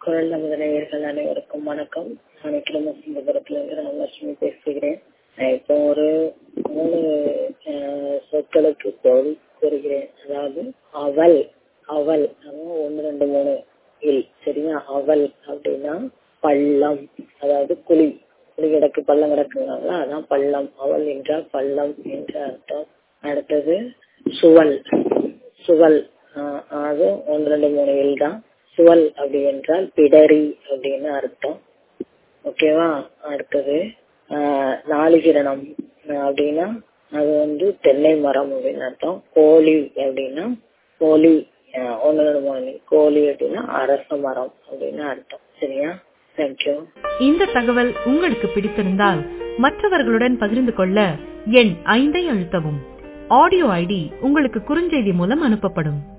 குரல் நமது நேயர்கள் அனைவருக்கும் வணக்கம் நான் விக்ரமசிங்கபுரத்திலிருந்து ராமலட்சுமி பேசுகிறேன் நான் இப்போ ஒரு மூணு அஹ், சொற்களுக்கு பொருள் கூறுகிறேன் அதாவது அவல் அவல் அதாவது ஒன்று ரெண்டு மூணு இல் சரியா அவல் அப்படின்னா பள்ளம் அதாவது குழி குழி கிடக்கு பள்ளம் கிடக்குங்களா அதான் பள்ளம் அவல் என்றால் பள்ளம் என்ற அர்த்தம் அடுத்தது சுவல் சுவல் ஆஹ் அது ஒன்று ரெண்டு மூணு இல் தான் சுவல் அப்படி என்றால் பிடரி அப்படின்னு அர்த்தம் ஓகேவா அடுத்தது ஆஹ் நாளிகிரணம் அப்படின்னா அது வந்து தென்னை மரம் அப்படின்னு அர்த்தம் கோழி அப்படின்னா கோழி ஆஹ் ஒன்று ரெண்டு மூணு கோழி அப்படின்னா அரச மரம் அப்படின்னு அர்த்தம் சரியா தேங்க்யூ இந்த தகவல் உங்களுக்கு பிடித்திருந்தால் மற்றவர்களுடன் பகிர்ந்து கொள்ள எண் ஐந்தை அழுத்தவும் ஆடியோ ஐடி உங்களுக்கு குறுஞ்செய்தி மூலம் அனுப்பப்படும்